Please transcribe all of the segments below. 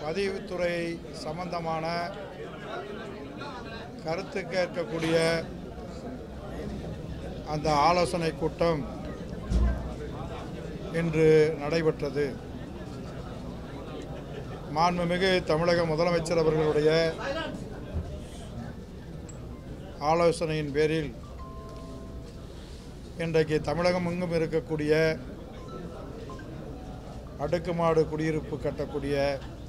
பதிவுத்துறை சம்பந்தமான கருத்து கேட்கக்கூடிய அந்த ஆலோசனை கூட்டம் இன்று நடைபெற்றது மாண்புமிகு தமிழக முதலமைச்சர் அவர்களுடைய ஆலோசனையின் பேரில் இன்றைக்கு தமிழகம் எங்கும் இருக்கக்கூடிய அடுக்குமாடு குடியிருப்பு கட்டக்கூடிய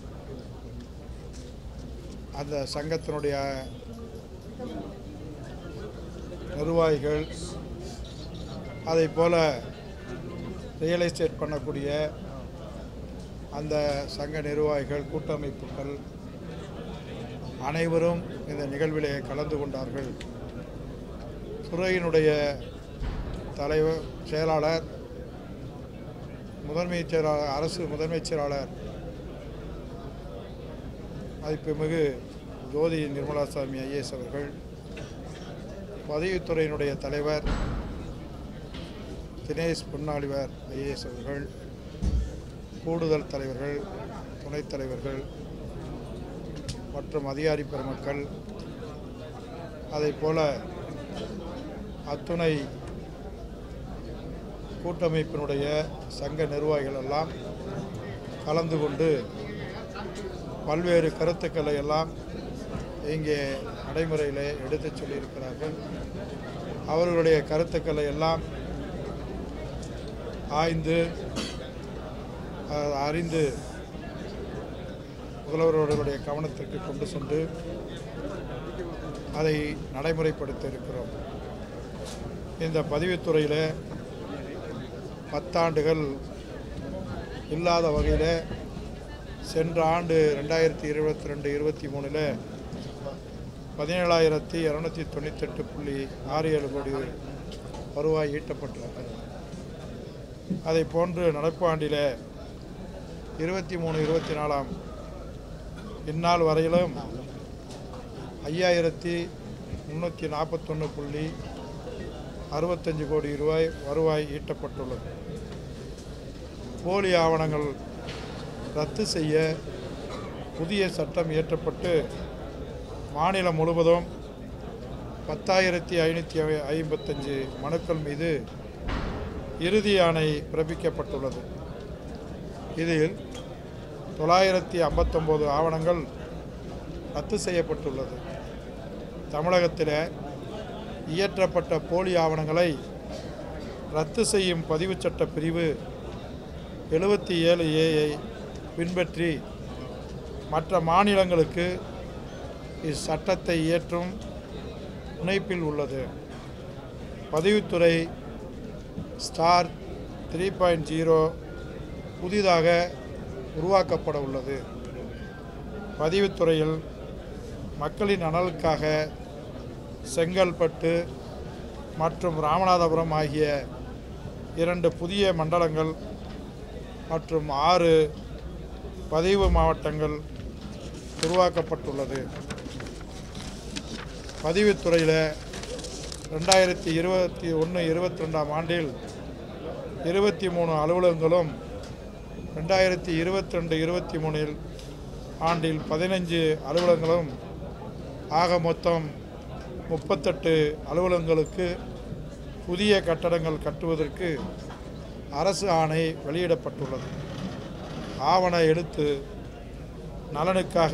அந்த சங்கத்தினுடைய நிர்வாகிகள் அதை போல ரியல் எஸ்டேட் பண்ணக்கூடிய அந்த சங்க நிர்வாகிகள் கூட்டமைப்புகள் அனைவரும் இந்த நிகழ்விலே கலந்து கொண்டார்கள் துறையினுடைய தலைவர் செயலாளர் முதன்மை செயலாளர் அரசு முதன்மைச் செயலாளர் மதிப்புமிகு ஜோதி நிர்மலாசாமி ஐஏஎஸ் அவர்கள் பதிவுத்துறையினுடைய தலைவர் தினேஷ் பொன்னாளிவர் ஐஏஎஸ் அவர்கள் கூடுதல் தலைவர்கள் துணைத் தலைவர்கள் மற்றும் அதிகாரி பெருமக்கள் அதைப் போல அத்துணை கூட்டமைப்பினுடைய சங்க நிர்வாகிகள் எல்லாம் கலந்து கொண்டு பல்வேறு கருத்துக்களை எல்லாம் இங்கே நடைமுறையில் எடுத்துச் சொல்லியிருக்கிறார்கள் அவர்களுடைய கருத்துக்களை எல்லாம் ஆய்ந்து அஹ், அறிந்து முதல்வர்களுடைய கவனத்திற்கு கொண்டு சென்று அதை நடைமுறைப்படுத்த இருக்கிறோம் இந்த பதிவுத்துறையில் பத்தாண்டுகள் இல்லாத வகையில் சென்ற ஆண்டு ரெண்டாயிரத்தி இருபத்தி ரெண்டு இருபத்தி மூணில் பதினேழாயிரத்தி இரநூத்தி தொண்ணூத்தெட்டு புள்ளி ஆறு ஏழு கோடி வருவாய் ஈட்டப்பட்டிருக்கிறது அதை போன்று நடப்பு ஆண்டில் இருபத்தி மூணு இருபத்தி நாலாம் இந்நாள் வரையிலும் ஐயாயிரத்தி முந்நூற்றி நாற்பத்தொன்று புள்ளி அறுபத்தஞ்சு கோடி ரூபாய் வருவாய் ஈட்டப்பட்டுள்ளது போலி ஆவணங்கள் ரத்து செய்ய புதிய சட்டம் இயற்றப்பட்டு மாநிலம் முழுவதும் பத்தாயிரத்தி ஐநூற்றி ஐம்பத்தஞ்சு மனுக்கள் மீது இறுதி ஆணை பிறப்பிக்கப்பட்டுள்ளது இதில் தொள்ளாயிரத்தி ஐம்பத்தொம்போது ஆவணங்கள் ரத்து செய்யப்பட்டுள்ளது தமிழகத்தில் இயற்றப்பட்ட போலி ஆவணங்களை ரத்து செய்யும் பதிவுச் சட்ட பிரிவு எழுபத்தி ஏழு ஏயை பின்பற்றி மற்ற மாநிலங்களுக்கு இச்சட்டத்தை இயற்றும் முனைப்பில் உள்ளது பதிவுத்துறை ஸ்டார் த்ரீ பாயிண்ட் ஜீரோ புதிதாக உருவாக்கப்பட உள்ளது பதிவுத்துறையில் மக்களின் நலனுக்காக செங்கல்பட்டு மற்றும் ராமநாதபுரம் ஆகிய இரண்டு புதிய மண்டலங்கள் மற்றும் ஆறு பதிவு மாவட்டங்கள் உருவாக்கப்பட்டுள்ளது பதிவுத்துறையில் ரெண்டாயிரத்தி இருபத்தி ஒன்று இருபத்தி ரெண்டாம் ஆண்டில் இருபத்தி மூணு அலுவலகங்களும் ரெண்டாயிரத்தி இருபத்தி ரெண்டு இருபத்தி மூணில் ஆண்டில் பதினஞ்சு அலுவலகங்களும் ஆக மொத்தம் முப்பத்தெட்டு அலுவலகங்களுக்கு புதிய கட்டடங்கள் கட்டுவதற்கு அரசு ஆணை வெளியிடப்பட்டுள்ளது ஆவண எழுத்து நலனுக்காக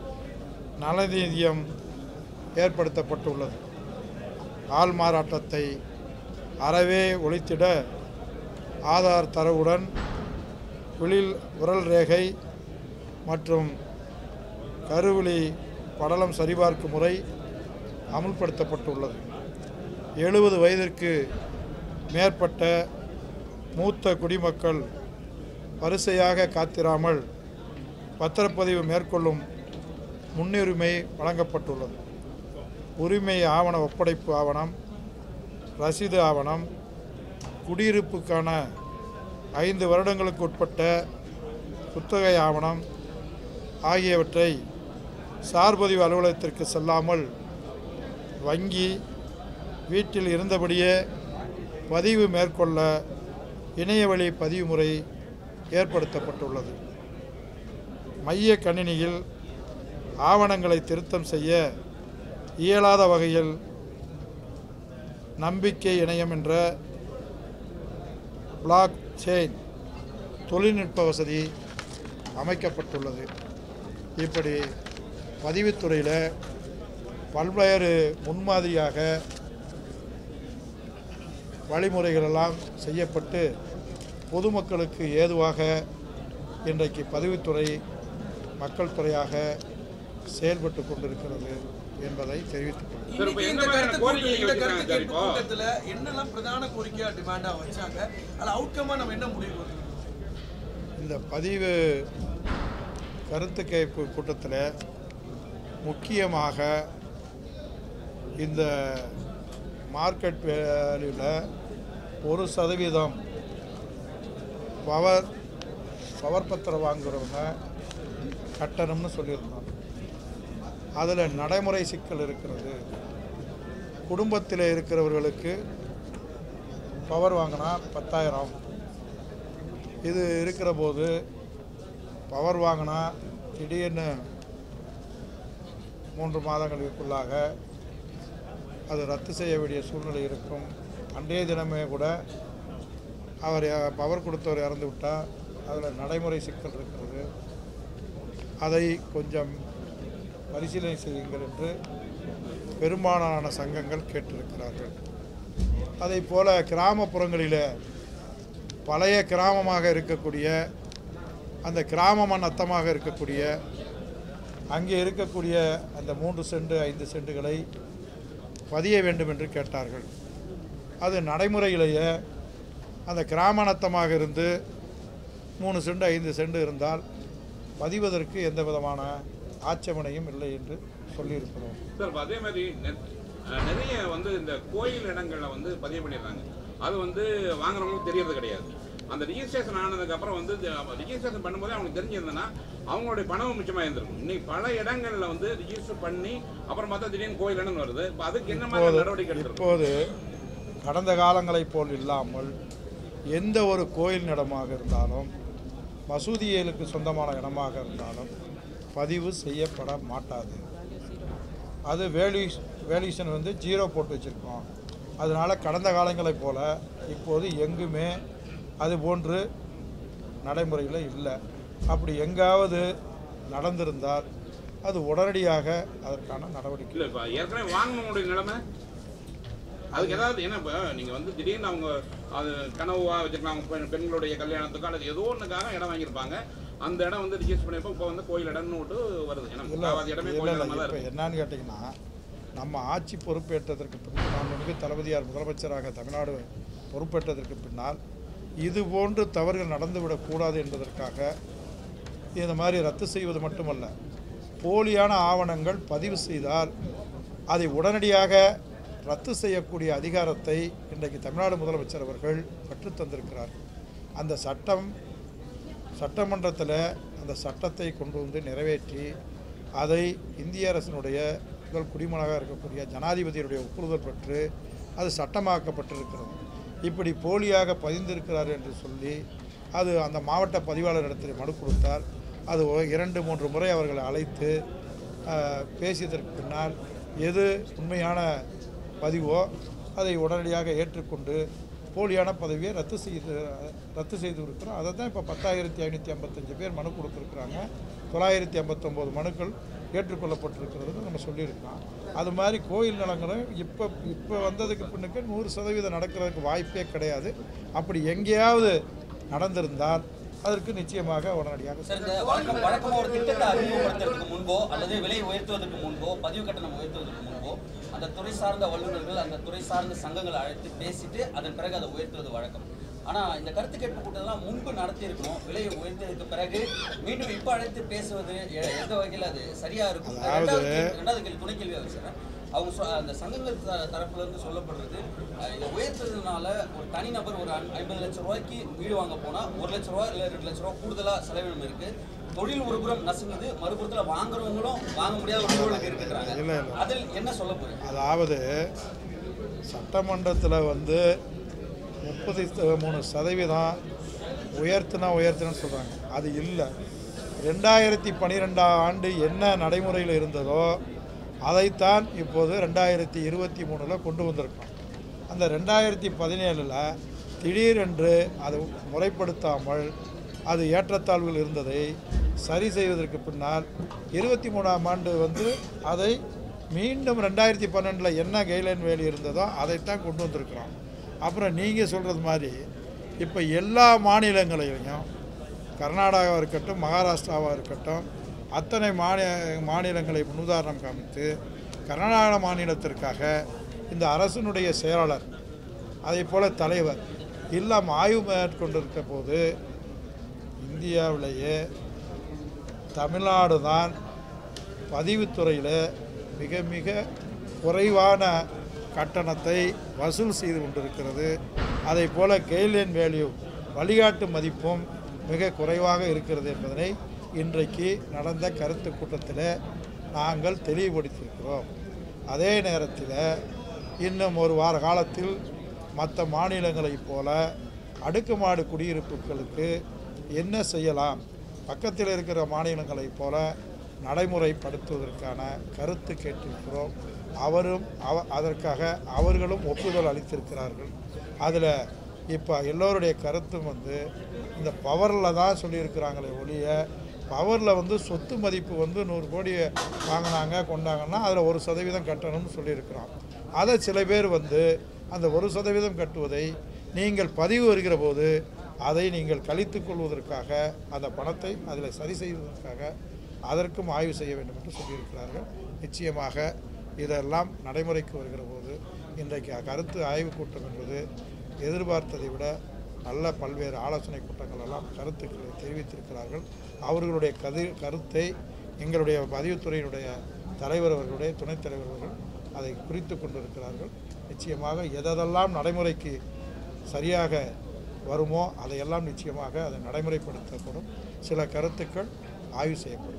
நலநிதியம் ஏற்படுத்தப்பட்டுள்ளது ஆள் மாறாட்டத்தை அறவே ஒழித்திட ஆதார் தரவுடன் விழில் உரல் ரேகை மற்றும் கருவிழி படலம் சரிபார்க்கும் முறை அமுல்படுத்தப்பட்டுள்ளது எழுபது வயதிற்கு மேற்பட்ட மூத்த குடிமக்கள் வரிசையாக காத்திராமல் பத்திரப்பதிவு மேற்கொள்ளும் முன்னுரிமை வழங்கப்பட்டுள்ளது உரிமை ஆவண ஒப்படைப்பு ஆவணம் ரசீது ஆவணம் குடியிருப்புக்கான ஐந்து வருடங்களுக்கு உட்பட்ட குத்தகை ஆவணம் ஆகியவற்றை சார்பதிவு அலுவலகத்திற்கு செல்லாமல் வங்கி வீட்டில் இருந்தபடியே பதிவு மேற்கொள்ள இணையவழி பதிவு முறை ஏற்படுத்தப்பட்டுள்ளது மைய கணினியில் ஆவணங்களை திருத்தம் செய்ய இயலாத வகையில் நம்பிக்கை இணையம் என்ற பிளாக் செயின் தொழில்நுட்ப வசதி அமைக்கப்பட்டுள்ளது இப்படி பதிவுத்துறையில் பல்வேறு முன்மாதிரியாக வழிமுறைகள் எல்லாம் செய்யப்பட்டு பொதுமக்களுக்கு ஏதுவாக இன்றைக்கு பதிவுத்துறை மக்கள் துறையாக செயல்பட்டு கொண்டிருக்கிறது என்பதை தெரிவித்துக் கொள்கிறேன் சார், இப்ப இன்னைக்கு எந்த இந்த மாதிரியான கருத்து கோரிக்கை கூட்டம், இந்த வைக்கிறாங்க கருத்து சார் கேட்பு இப்போ? கூட்டத்துல என்னெல்லாம் பிரதான கோரிக்கையா டிமாண்டா வச்சாங்க அதுல அவுட்கமா நம்ம என்ன முடிவு பண்ணணும்? இந்த பதிவு கருத்து கேட்பு கூட்டத்தில் முக்கியமாக இந்த மார்க்கெட் வேல்யூவில் ஒரு சதவீதம் பவர் பவர் பத்திரம் வாங்குறவங்க கட்டணம்னு சொல்லியிருந்தோம் அதில் நடைமுறை சிக்கல் இருக்கிறது குடும்பத்தில் இருக்கிறவர்களுக்கு பவர் வாங்கினா பத்தாயிரம் இது இருக்கிற போது பவர் வாங்கினா திடீர்னு மூன்று மாதங்களுக்குள்ளாக அது ரத்து செய்ய வேண்டிய சூழ்நிலை இருக்கும் அன்றைய தினமே கூட அவர் யா- பவர் கொடுத்தவர் இறந்து விட்டால் அதில் நடைமுறை சிக்கல் இருக்கிறது அதை கொஞ்சம் பரிசீலனை செய்யுங்கள் என்று பெரும்பாலான சங்கங்கள் கேட்டிருக்கிறார்கள் அதைப் போல கிராமப்புறங்களில் பழைய கிராமமாக இருக்கக்கூடிய அந்த கிராம நத்தமாக இருக்கக்கூடிய அங்கே இருக்கக்கூடிய அந்த மூன்று சென்ட் ஐந்து சென்ட்டுகளை பதிய வேண்டும் என்று கேட்டார்கள் அது நடைமுறையிலேயே அந்த கிராம நத்தமாக இருந்து மூணு சென்ட் ஐந்து சென்ட் இருந்தால் பதிவதற்கு எந்த விதமான ஆட்சேபனையும் இல்லை என்று சொல்லியிருக்கிறோம் சார் இப்ப அதே மாதிரி நெ- அஹ் நிறைய வந்து இந்த கோயில் இடங்கள்ல வந்து பதிவு பண்ணிடுறாங்க அது வந்து வாங்குறவங்களுக்கு தெரியறது கிடையாது அந்த ரிஜிஸ்ட்ரேஷன் ஆனதுக்கு அப்புறம் வந்து ரிஜிஸ்ட்ரேஷன் பண்ணும்போதே அவங்களுக்கு தெரிஞ்சிருந்ததுன்னா அவங்களுடைய பணமும் மிச்சமாக இருந்திருக்கும் இன்னைக்கு பல இடங்கள்ல வந்து ரிஜிஸ்டர் பண்ணி அப்புறம் பார்த்தா திடீர்னு கோயில் இடம்னு வருது இப்போ அதுக்கு என்ன மாதிரி இப்போது நடவடிக்கை எடுத்திருக்கும் இப்போது கடந்த காலங்களைப் போல் இல்லாமல் எந்த ஒரு கோயில் இடமாக இருந்தாலும் மசூதிகளுக்கு சொந்தமான இடமாக இருந்தாலும் பதிவு செய்யப்பட மாட்டாது அது வேல்யூஸ் வேல்யூஷன் வந்து ஜீரோ போட்டு வச்சுருக்கோம் அதனால் கடந்த காலங்களைப் போல் இப்போது எங்குமே அது போன்று நடைமுறையில் இல்லை அப்படி எங்காவது நடந்திருந்தால் அது உடனடியாக அதற்கான நடவடிக்கை இல்லை இப்போ ஏற்கனவே வாங்கினவங்களுடைய நிலைமை அதுக்கு ஏதாவது என்ன இப்போ நீங்கள் வந்து திடீர்னு அவங்க அது கனவுவா வச்சிருக்காங்க பெண் பெண்களுடைய கல்யாணத்துக்கு அல்லது ஏதோ ஒன்றுக்காக இடம் வாங்கியிருப்பாங்க அந்த இடம் வந்து ரிஜிஸ்டர் பண்ணிப்போ இப்போ வந்து கோயில் இடம்னு விட்டு வருது ஏன்னா இல்லை முக்கால்வாசி இடமே இல்லை கோயில் இல்லை இடமா தான் இப்போ இருக்கு என்னன்னு கேட்டிங்கன்னா நம்ம ஆட்சி பொறுப்பேற்றதற்கு பின் மாண்புமிகு தளபதியார் முதலமைச்சராக தமிழ்நாடு பொறுப்பேற்றதற்கு பின்னால் இது போன்று தவறுகள் நடந்துவிடக்கூடாது என்பதற்காக இந்த மாதிரி ரத்து செய்வது மட்டுமல்ல போலியான ஆவணங்கள் பதிவு செய்தால் அதை உடனடியாக ரத்து செய்யக்கூடிய அதிகாரத்தை இன்றைக்கு தமிழ்நாடு முதலமைச்சர் அவர்கள் கற்றுத் தந்திருக்கிறார் அந்த சட்டம் சட்டமன்றத்தில் அந்த சட்டத்தை கொண்டு வந்து நிறைவேற்றி அதை இந்திய அரசினுடைய முதல் குடிமகனாக இருக்கக்கூடிய ஜனாதிபதியுடைய ஒப்புதல் பெற்று அது சட்டமாக்கப்பட்டிருக்கிறது இப்படி போலியாக பதிந்திருக்கிறார் என்று சொல்லி அது அந்த மாவட்ட பதிவாளரிடத்தில் மனு கொடுத்தால் அது ஒ- இரண்டு மூன்று முறை அவர்களை அழைத்து ஆஹ், பேசியதற்கு பின்னால் எது உண்மையான பதிவோ அதை உடனடியாக ஏற்றுக்கொண்டு போலியான பதவியை ரத்து செய்து ரத்து செய்து இருக்கிறோம் அதை தான் இப்போ பத்தாயிரத்தி ஐநூற்றி ஐம்பத்தஞ்சு பேர் மனு கொடுத்துருக்குறாங்க தொள்ளாயிரத்தி ஐம்பத்தொம்போது மனுக்கள் ஏற்றுக்கொள்ளப்பட்டிருக்கிறதுன்னு நம்ம சொல்லியிருக்கோம் அது மாதிரி கோயில் நிலங்களும் இப்போ இப்போ வந்ததுக்கு பின்னுக்கு நூறு சதவீதம் நடக்கிறதுக்கு வாய்ப்பே கிடையாது அப்படி எங்கேயாவது நடந்திருந்தால் அதற்கு நிச்சயமாக உடனடியாக சார் இந்த வழக்கம் வழக்கமா ஒரு திட்டத்தை அறிமுகப்படுத்துறதுக்கு முன்போ அல்லது விலை உயர்த்துவதற்கு முன்போ பதிவு கட்டணம் உயர்த்துவதற்கு முன்போ அந்த துறை சார்ந்த வல்லுநர்கள் அந்த துறை சார்ந்த சங்கங்களை அழைத்து பேசிட்டு அதன் பிறகு அதை உயர்த்துவது வழக்கம் ஆனா இந்த கருத்து கேட்பு கூட்டம்லாம் முன்பு நடத்தியிருக்கோம் விலையை உயர்த்ததுக்கு பிறகு மீண்டும் இப்ப அழைத்து பேசுவது எ- எந்த வகையில் அது சரியா இருக்கும் ரெண்டாவது கேள்வி- ரெண்டாவது கேள்வி துணை கேள்வியாக வச்சுறேன் அவங்க சொ- அந்த சங்கங்கள் த- தரப்புல இருந்து சொல்லப்படுறது அஹ், இதை உயர்த்ததுனால ஒரு தனிநபர் ஒரு ஐ- ஐம்பது லட்சம் ரூபாய்க்கு வீடு வாங்க போனா ஒரு லட்ச ரூபா இல்லை ரெண்டு லட்ச ரூபா கூடுதலா செலவினம் இருக்கு தொழில் ஒரு புறம் நசுங்குது மறுபுறத்துல வாங்குறவங்களும் வாங்க முடியாத ஒரு சூழலுக்கு இருக்குறாங்க இல்லை, இல்லை. அதில் என்ன சொல்ல போறீங்க அதாவது சட்டமன்றத்தில் வந்து முப்பத்தி மூணு சதவீதம் உயர்த்தினா உயர்த்தினு சொல்கிறாங்க அது இல்லை ரெண்டாயிரத்தி பன்னிரெண்டாம் ஆண்டு என்ன நடைமுறையில் இருந்ததோ அதைத்தான் இப்போது ரெண்டாயிரத்தி இருபத்தி மூணில் கொண்டு வந்திருக்கோம் அந்த ரெண்டாயிரத்தி பதினேழில் திடீரென்று அது முறைப்படுத்தாமல் அது ஏற்றத்தாழ்வுகள் இருந்ததை சரி செய்வதற்கு பின்னால் இருபத்தி மூணாம் ஆண்டு வந்து அதை மீண்டும் ரெண்டாயிரத்தி பன்னெண்டில் என்ன கைட்லைன் வேலி இருந்ததோ அதைத்தான் கொண்டு வந்திருக்கிறோம் அப்புறம் நீங்கள் சொல்கிறது மாதிரி இப்போ எல்லா மாநிலங்களையும் கர்நாடகாவாக இருக்கட்டும் மகாராஷ்டிராவாக இருக்கட்டும் அத்தனை மாநில மாநிலங்களை முன்னுதாரணம் காமித்து கர்நாடக மாநிலத்திற்காக இந்த அரசினுடைய செயலாளர் அதே போல் தலைவர் எல்லாம் ஆய்வு மேற்கொண்டிருக்க போது இந்தியாவிலேயே தமிழ்நாடு தான் பதிவுத்துறையில் மிக மிக குறைவான கட்டணத்தை வசூல் செய்து கொண்டிருக்கிறது அதை போல கெய்லைன் வேல்யூ வழிகாட்டு மதிப்பும் மிக குறைவாக இருக்கிறது என்பதனை இன்றைக்கு நடந்த கருத்து கூட்டத்தில் நாங்கள் தெளிவுபடுத்தியிருக்கிறோம் அதே நேரத்தில் இன்னும் ஒரு வார காலத்தில் மற்ற மாநிலங்களைப் போல அடுக்குமாடு குடியிருப்புகளுக்கு என்ன செய்யலாம் பக்கத்தில் இருக்கிற மாநிலங்களைப் போல நடைமுறைப்படுத்துவதற்கான கருத்து கேட்டிருக்கிறோம் அவரும் அவ அதற்காக அவர்களும் ஒப்புதல் அளித்திருக்கிறார்கள் அதில் இப்போ எல்லோருடைய கருத்தும் வந்து இந்த பவரில் தான் சொல்லியிருக்கிறாங்களே ஒழிய பவரில் வந்து சொத்து மதிப்பு வந்து நூறு கோடி வாங்கினாங்க கொண்டாங்கன்னா அதில் ஒரு சதவீதம் கட்டணும்னு சொல்லியிருக்கிறோம் அதை சில பேர் வந்து அந்த ஒரு சதவீதம் கட்டுவதை நீங்கள் பதிவு வருகிற போது அதை நீங்கள் கழித்துக் கொள்வதற்காக அந்த பணத்தை அதில் சரி செய்வதற்காக அதற்கும் ஆய்வு செய்ய வேண்டும் என்று சொல்லியிருக்கிறார்கள் நிச்சயமாக இதெல்லாம் நடைமுறைக்கு வருகிற போது இன்றைக்கு கருத்து ஆய்வுக் கூட்டம் என்பது எதிர்பார்த்ததை விட நல்ல பல்வேறு ஆலோசனை கூட்டங்கள் எல்லாம் கருத்துக்களை தெரிவித்திருக்கிறார்கள் அவர்களுடைய கதி கருத்தை எங்களுடைய பதிவுத்துறையினுடைய தலைவர் அவர்களுடைய துணைத் தலைவர் அவர்கள் அதை குறித்து கொண்டிருக்கிறார்கள் நிச்சயமாக எதெல்லாம் நடைமுறைக்கு சரியாக வருமோ அதையெல்லாம் நிச்சயமாக அதை நடைமுறைப்படுத்தப்படும் சில கருத்துக்கள் ஆய்வு செய்யப்படும்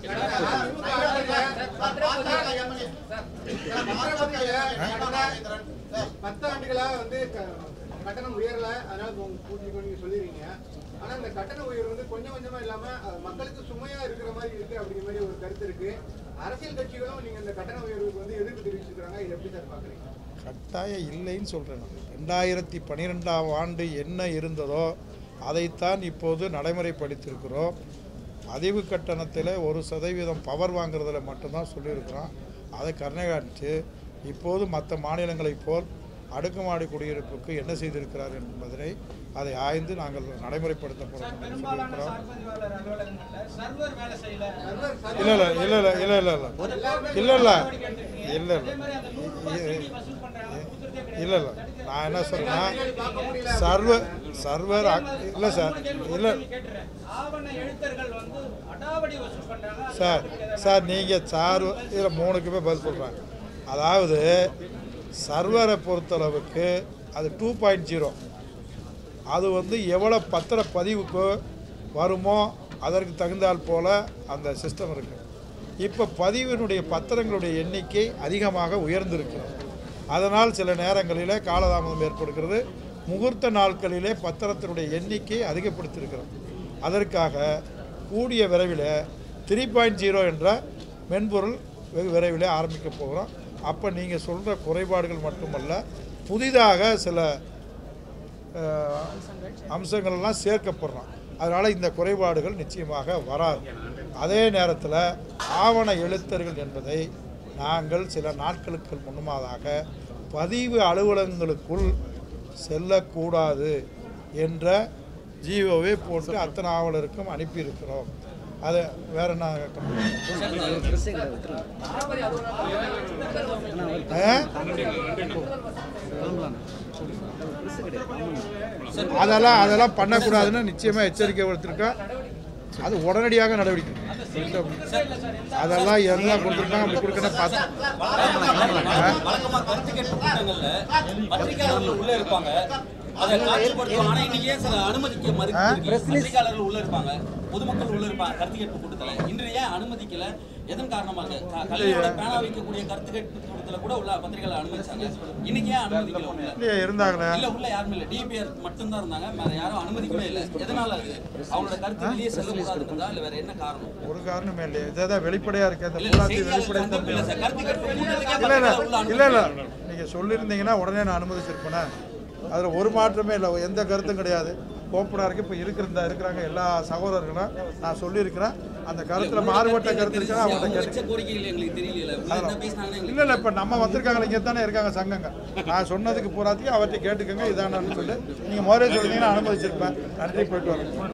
பத்து ஆண்டுகளா வந்து க- கட்டணம் உயரல அதனால உங்க கூட்டிட்டு நீங்க சொல்லிடுறீங்க ஆனா இந்த கட்டண உயர்வு வந்து கொஞ்சம் கொஞ்சமா இல்லாம அஹ், மக்களுக்கு சுமையா இருக்கிற மாதிரி இருக்கு அப்படிங்கிற மாதிரி ஒரு கருத்து இருக்கு அரசியல் கட்சிகளும் நீங்க இந்த கட்டண உயர்வுக்கு வந்து எதிர்ப்பு தெரிவிச்சிருக்காங்க இதை எப்படி சார் பாக்குறீங்க கட்டாயம் இல்லைன்னு சொல்கிறேன் நான் ரெண்டாயிரத்தி பன்னிரெண்டாம் ஆண்டு என்ன இருந்ததோ அதைத்தான் இப்போது நடைமுறைப்படுத்தியிருக்கிறோம் பதிவு கட்டணத்தில் ஒரு சதவீதம் பவர் வாங்குறதுல மட்டும்தான் சொல்லியிருக்கிறோம் அதை கருணைகாட்சி இப்போது மற்ற மாநிலங்களைப் போல் அடுக்குமாடி குடியிருப்புக்கு என்ன செய்திருக்கிறார் என்பதனை அதை ஆய்ந்து நாங்கள் நடைமுறைப்படுத்த போகிறோம் என்று பெரும்பாலான சொல்லியிருக்கிறோம் சார்பதிவாளர் அலுவலகங்கள்ல சர்வர் வேலை செய்யல இல்லை இல்லை இல்லை இல்லை இல்லை இல்லை இல்லை இல்லை இல்லை இல்லை அதே மாதிரி அந்த நூறு ரூபாய் இல்லை CD வசூல் பண்றாங்க அது கொடுக்கறதே கிடையாது. இல்லை இல்லை நான் என்ன சொல்றேன்னா சர்வர் சர்வர் இல்லை சார் இல்லை கேள்வி கேட்டுறேன். ஆவண எழுத்தர்கள் வந்து அடாவடி வசூல் பண்றாங்க அது சார் சார் நீங்கள் சார் இதில் மூணுக்குமே பதில் சொல்கிறாங்க அதாவது சர்வரை பொறுத்தளவுக்கு அது டூ பாயிண்ட் ஜீரோ அது வந்து எவ்வளோ பத்திர பதிவுக்கு வருமோ அதற்கு தகுந்தால் போல் அந்த சிஸ்டம் இருக்குது இப்போ பதிவினுடைய பத்திரங்களுடைய எண்ணிக்கை அதிகமாக உயர்ந்திருக்கிறது அதனால் சில நேரங்களிலே காலதாமதம் ஏற்படுகிறது முகூர்த்த நாட்களிலே பத்திரத்தினுடைய எண்ணிக்கை அதிகப்படுத்தியிருக்கிறோம் அதற்காக கூடிய விரைவில் த்ரீ பாயிண்ட் ஜீரோ என்ற மென்பொருள் வெகு விரைவில் ஆரம்பிக்க போகிறோம் அப்போ நீங்கள் சொல்கிற குறைபாடுகள் மட்டுமல்ல புதிதாக சில அஹ், அம்சங்கள்லாம் சேர்க்கப்படுறோம் அதனால் இந்த குறைபாடுகள் நிச்சயமாக வராது அதே நேரத்தில் ஆவண எழுத்தர்கள் என்பதை நாங்கள் சில நாட்களுக்கு முன்னதாக பதிவு அலுவலகங்களுக்குள் செல்லக்கூடாது என்ற ஜிஓவை போட்டு அத்தனை ஆவலருக்கும் அனுப்பியிருக்கிறோம் அதை வேற என்ன ஆ? அதெல்லாம் அதெல்லாம் பண்ணக்கூடாதுன்னு நிச்சயமாக எச்சரிக்கை கொடுத்துருக்கோம் அது உடனடியாக நடவடிக்கை அதெல்லாம் எல்லாம் கொடுத்துருக்காங்க அப்படி கொடுக்கணும் பார்த்து வழக்கமா கருத்து கேட்பு கூட்டங்கள்ல பத்திரிகையாளர்கள் உள்ள இருப்பாங்க அதை காட்சிப்படுத்தும் ஆனா இன்னைக்கு ஏன் சில அனுமதிக்க மறுக்கிறீங்க பத்திரிகையாளர்கள் உள்ள இருப்பாங்க பொதுமக்கள் உள்ள இருப்பாங்க கருத்து கேட்பு கூட்டத்துல இன்று ஏன் அனுமதிக்கல எதன் காரணமாக க- கலைஞரோட பேனா வைக்கக்கூடிய கருத்து கேட்புல கூட உள்ள பத்திரிகைகளை அனுமதிச்சாங்க இன்னைக்கு ஏன் அனுமதிக்கல உள்ள இல்லையா இருந்தாங்களே இல்ல உள்ள யாருமே இல்ல டிபிஆர் மட்டும் தான் இருந்தாங்க வேற யாரும் அனுமதிக்கவே இல்ல எதனால அது அவங்களோட கருத்து வெளியே செல்லக்கூடாதுன்றதா இல்ல வேற என்ன காரணம் ஒரு காரணமே இல்லையா இதான் வெளிப்படையா இருக்கு அந்த இல்ல இல்ல பூராத்தி செய்தியாளர் வெளிப்படை சங்கம் இல்ல சார் கருத்து கேட்பு கூட்டத்துக்கே இல்ல இல்ல பத்திரிகைகள் உள்ள இல்ல இல்ல அனுமதி நீங்க சொல்லியிருந்தீங்கன்னா உடனே நான் அனுமதிச்சிருப்பேனே அதுல ஒரு மாற்றமே இல்லை எந்த கருத்தும் கிடையாது ஓப்பனாக இருக்கு இப்போ இருக்கிற இருக்கிறாங்க எல்லா சகோதரர்களும் நான் சொல்லியிருக்கிறேன் அந்த கருத்துல மாறுபட்ட கருத்து இருக்குன்னா அவங்கள்ட்ட அவங்க கேட்டு வச்ச கோரிக்கைகள் எங்களுக்கு தெரியல உள்ள என்ன பேசினாங்கன்னு எங்களுக்கு இல்ல இல்ல இப்ப நம்ம வந்திருக்காங்க இங்கே தானே இருக்காங்க சங்கங்க நான் சொன்னதுக்கு பூராத்தையும் அவர்கிட்ட கேட்டுக்கோங்க இதானு சொல்லி நீங்க முதல்ல சொல்லிங்கன்னா அனுமதிச்சிருப்பேன் நன்றி போயிட்டு வரேன்